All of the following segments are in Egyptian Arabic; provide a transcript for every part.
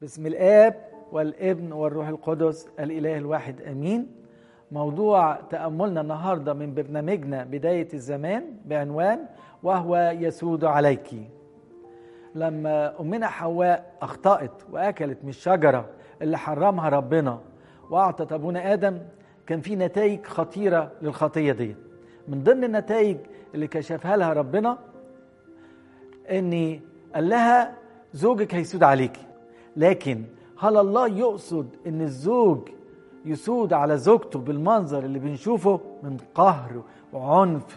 باسم الآب والابن والروح القدس الإله الواحد أمين موضوع تأملنا النهاردة من برنامجنا بداية الزمان بعنوان وهو يسود عليك لما أمنا حواء أخطأت وأكلت من الشجرة اللي حرمها ربنا وأعطت أبونا آدم كان في نتائج خطيرة للخطية دي من ضمن النتائج اللي كشفها لها ربنا اني قال لها زوجك هيسود عليكي لكن هل الله يقصد ان الزوج يسود على زوجته بالمنظر اللي بنشوفه من قهر وعنف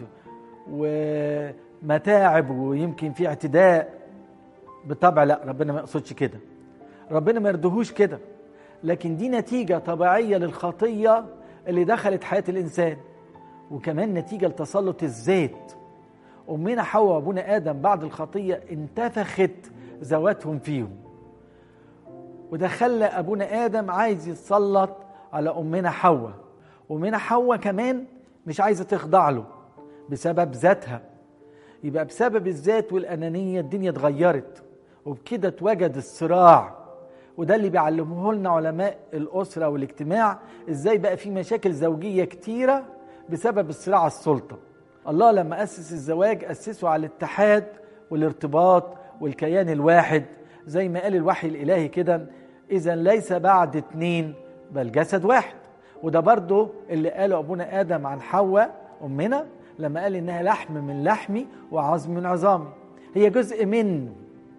ومتاعب ويمكن في اعتداء بالطبع لا ربنا ما يقصدش كده ربنا ما يرضهوش كده لكن دي نتيجة طبيعية للخطية اللي دخلت حياة الإنسان وكمان نتيجة لتسلط الذات أمنا حواء وأبونا آدم بعد الخطية انتفخت ذواتهم فيهم وده خلى أبونا آدم عايز يتسلط على أمنا حواء وأمنا حواء كمان مش عايزة تخضع له بسبب ذاتها يبقى بسبب الذات والأنانية الدنيا اتغيرت وبكده اتوجد الصراع وده اللي بيعلموه لنا علماء الأسرة والاجتماع ازاي بقى في مشاكل زوجية كتيرة بسبب الصراع على السلطة الله لما أسس الزواج أسسه على الاتحاد والارتباط والكيان الواحد زي ما قال الوحي الإلهي كده إذا ليس بعد اتنين بل جسد واحد وده برضه اللي قاله أبونا آدم عن حواء أمنا لما قال إنها لحم من لحمي وعظم من عظامي هي جزء منه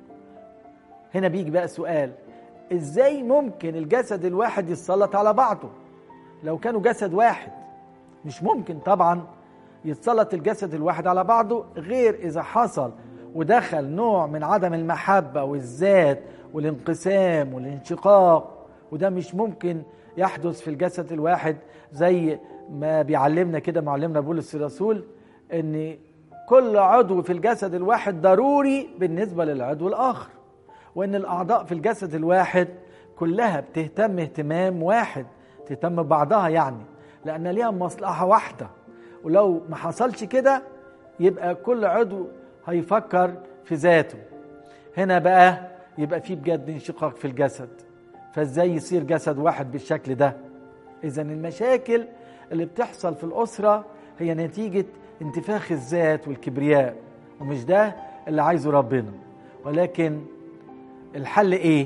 هنا بيجي بقى سؤال ازاي ممكن الجسد الواحد يتسلط على بعضه لو كانوا جسد واحد مش ممكن طبعا يتسلط الجسد الواحد على بعضه غير اذا حصل ودخل نوع من عدم المحبه والذات والانقسام والانشقاق وده مش ممكن يحدث في الجسد الواحد زي ما بيعلمنا كده معلمنا بولس الرسول ان كل عضو في الجسد الواحد ضروري بالنسبه للعضو الاخر وان الاعضاء في الجسد الواحد كلها بتهتم اهتمام واحد تهتم ببعضها يعني لان ليها مصلحه واحده ولو ما حصلش كده يبقى كل عضو هيفكر في ذاته هنا بقى يبقى في بجد انشقاق في الجسد فازاي يصير جسد واحد بالشكل ده اذا المشاكل اللي بتحصل في الاسره هي نتيجه انتفاخ الذات والكبرياء ومش ده اللي عايزه ربنا ولكن الحل ايه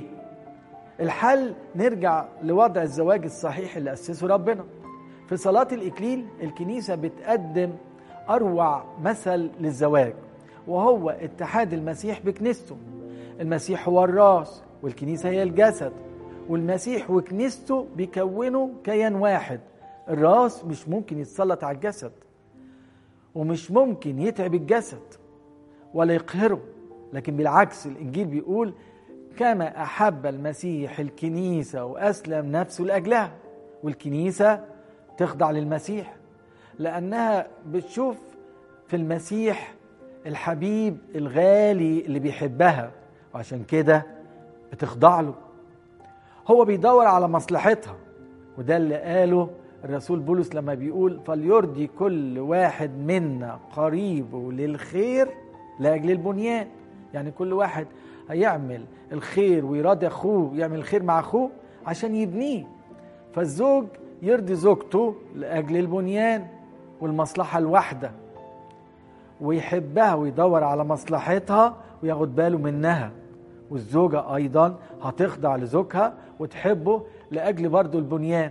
الحل نرجع لوضع الزواج الصحيح اللي اسسه ربنا في صلاة الإكليل الكنيسة بتقدم أروع مثل للزواج وهو اتحاد المسيح بكنيسته المسيح هو الراس والكنيسة هي الجسد والمسيح وكنيسته بيكونوا كيان واحد الراس مش ممكن يتسلط على الجسد ومش ممكن يتعب الجسد ولا يقهره لكن بالعكس الإنجيل بيقول كما أحب المسيح الكنيسة وأسلم نفسه لأجلها والكنيسة تخضع للمسيح لأنها بتشوف في المسيح الحبيب الغالي اللي بيحبها وعشان كده بتخضع له هو بيدور على مصلحتها وده اللي قاله الرسول بولس لما بيقول فليرضي كل واحد منا قريبه للخير لأجل البنيان يعني كل واحد هيعمل الخير ويراضي اخوه يعمل الخير مع اخوه عشان يبنيه فالزوج يرضي زوجته لاجل البنيان والمصلحه الواحده ويحبها ويدور على مصلحتها وياخد باله منها والزوجه ايضا هتخضع لزوجها وتحبه لاجل برضه البنيان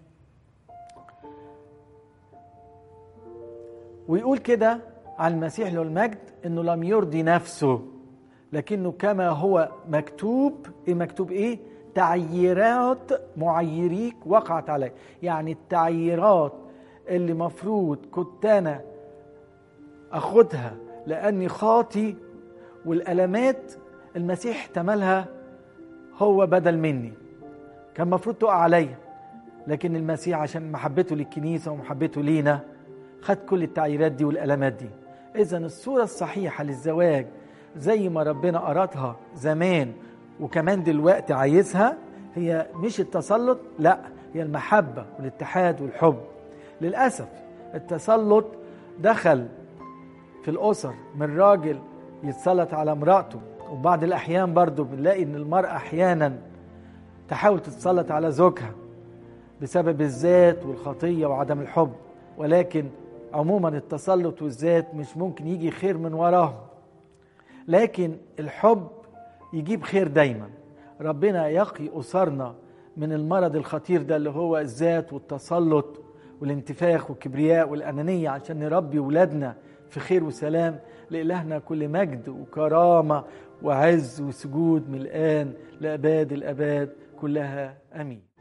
ويقول كده عن المسيح له المجد انه لم يرضي نفسه لكنه كما هو مكتوب ايه مكتوب ايه تعييرات معيريك وقعت عليك يعني التعييرات اللي مفروض كنت انا اخدها لاني خاطي والالمات المسيح احتملها هو بدل مني كان مفروض تقع عليا لكن المسيح عشان محبته للكنيسه ومحبته لينا خد كل التعييرات دي والالمات دي اذا الصوره الصحيحه للزواج زي ما ربنا أرادها زمان وكمان دلوقتي عايزها هي مش التسلط لا هي المحبة والاتحاد والحب للأسف التسلط دخل في الأسر من راجل يتسلط على امرأته وبعض الأحيان برضو بنلاقي إن المرأة أحيانا تحاول تتسلط على زوجها بسبب الذات والخطية وعدم الحب ولكن عموما التسلط والذات مش ممكن يجي خير من وراهم لكن الحب يجيب خير دايما ربنا يقي أسرنا من المرض الخطير ده اللي هو الذات والتسلط والانتفاخ والكبرياء والأنانية عشان نربي ولادنا في خير وسلام لإلهنا كل مجد وكرامة وعز وسجود من الآن لأباد الأباد كلها أمين